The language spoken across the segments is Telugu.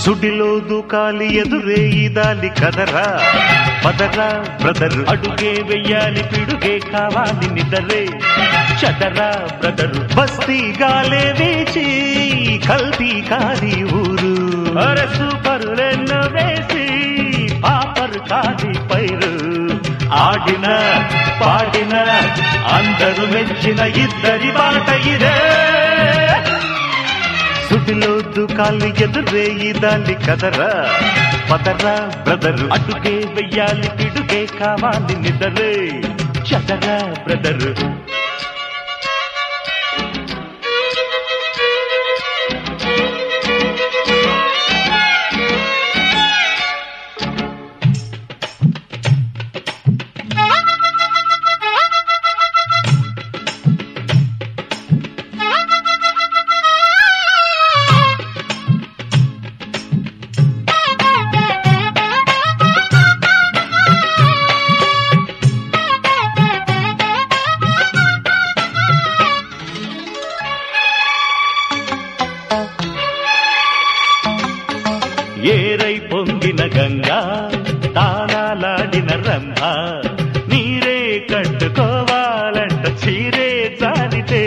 సుడిలో దూకాలి ఎదురే ఈదాలి కదరా పదరా బ్రదర్ అడుగే వెయ్యాలి పిడుగే కావాలి నిదరే చదరా బ్రదర్ బస్తీ గాలే వేచి కల్తీ కాది ఊరు అరే సూపర్ రెన్ను వేసి పాపర్ కాది పైరు ఆడిన పాడిన అందరూ మెచ్చిన ఇద్దరి బాట ఇదే సుడిలో దుకాలు ఎదురే ఈదాలి కదరా పదరా బ్రదర్ అటుకే వెయ్యాలి పిడుగే కావాలి నిదరే చదరా బ్రదర్ ఏరై పొంగిన గంగా తానాలాడిన రంభ నీరే కట్టుకోవాలంట చీరే జారితే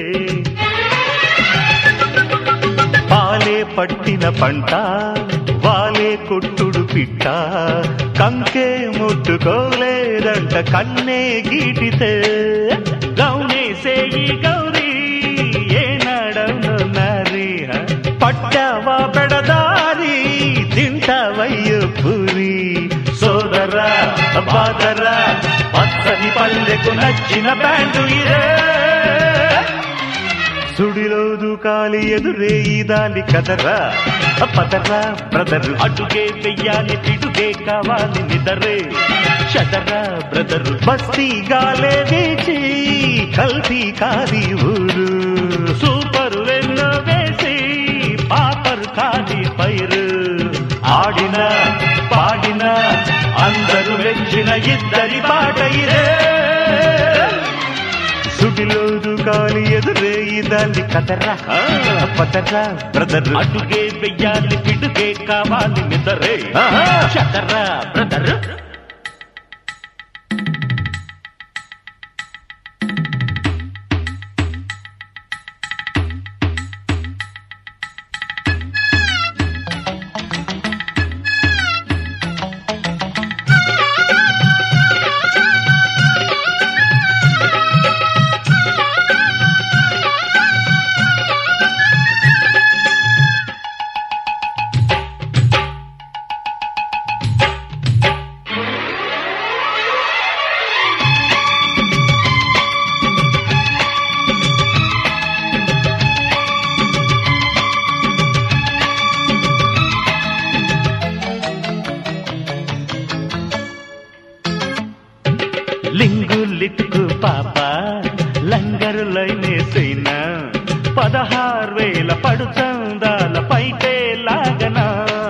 పాలే పట్టిన పంట వాలే కొట్టుడు పిట్ట కంకే ముట్టుకోలేదంట కన్నే గీటితే గౌనేసే ఈ గౌరీ ఏ నడను నరి పట్టవా పెడదారి తింటవయ్యో పూరి సోదరా బాదరా పచ్చని పల్లెకు నచ్చిన బ్యాండు ఇదే సుడిలో దూకాలి ఎదురే ఈదాలి కదరా పదరా బ్రదర్ అటుకే వెయ్యాలి పిడుగే కావాలి నిదరే చదరా బ్రదర్ బస్తీ గాలే వేచి కల్తీ కాది ఊరు సూపర్ వెన్నో వేసి పాపర్ కాది పైరు ఆడిన పాడిన అందరూ మెచ్చిన ఇద్దరి పాట ఇదే సుడిలో దూకాలి ఎదురే ఈదాలి కదరా పదరా బ్రదర్ అటుగే వెయ్యాలి పిడుగే కావాలి నిదరే చదరా బ్రదర్ లింగు లిట్టుకు పాప లంగరులైనేసైనా పదహారు వేల పడుచందాల పైటే లాగనా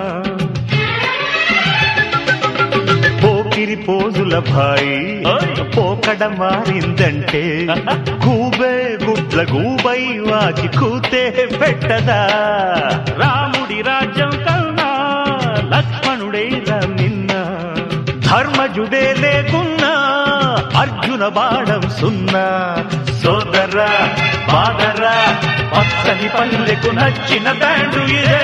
పోకిరి పోజుల భాయి పోకడ మారిందంటే గూబే గుడ్ల గూబై వాకి కూతే పెట్టదా రాముడి రాజ్యం కన్నా లక్ష్మణుడేలా నిన్న ధర్మజుడే లేకున్నా అర్జున బాణం సున్నా సోదరా బాదరా పచ్చని పల్లెకు నచ్చిన బ్యాండు ఇదే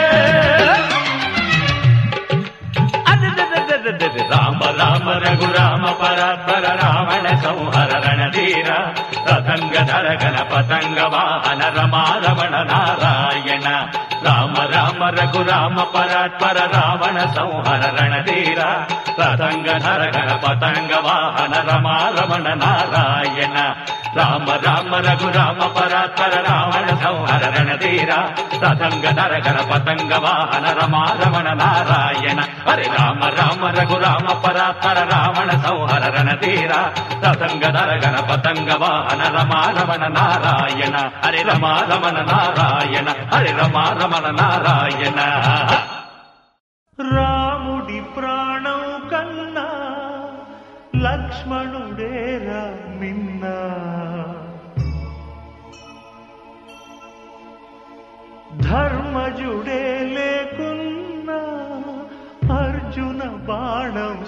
అదదదదదదద. రామ రామ రఘు రామ పరాత్పర రావణ సంహర రణధీర రతంగ ధరగణ పతంగ వాహన రమా రమణ నారాయణ రామ రామ రఘు రామ పరాత్పర రావణ సంహర రణధీర రతంగ ధరగణ పతంగ వాహన రమా రమణ నారాయణ రామ రామ రఘు రామ పరాత్పర రావణ సంహర రణధీర రతంగ ధరగణ పతంగ వాహన రమా రమణ నారాయణ హరే రామ రామ రఘు రామ పరాత్పర రావణ సంహర రణధీర రతంగ ధరగణ పతంగ వాహన రమా రమణ నారాయణ హరే రమా రమణ నారాయణ హరే రమా రమణ నారాయణ రాముడి ప్రాణం కన్నా లక్ష్మణుడేరా మిన్న ధర్మజుడే లేకున్నా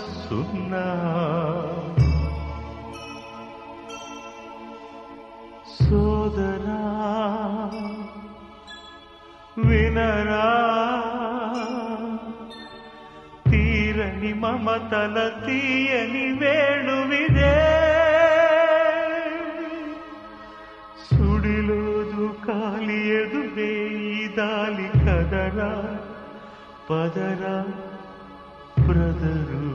సున్నా సోదరా వినరా తీరని మమతల తీయని వేణువిదే సుడిలోదు కాలి ఎదురే ఈ దాలి కదరా పదరా బ్రదరు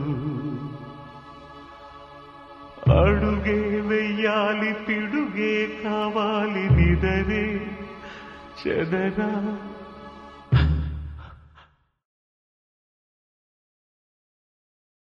అడుగే వెయ్యాలి పిడుగే కావాలి నిదరే చెదరా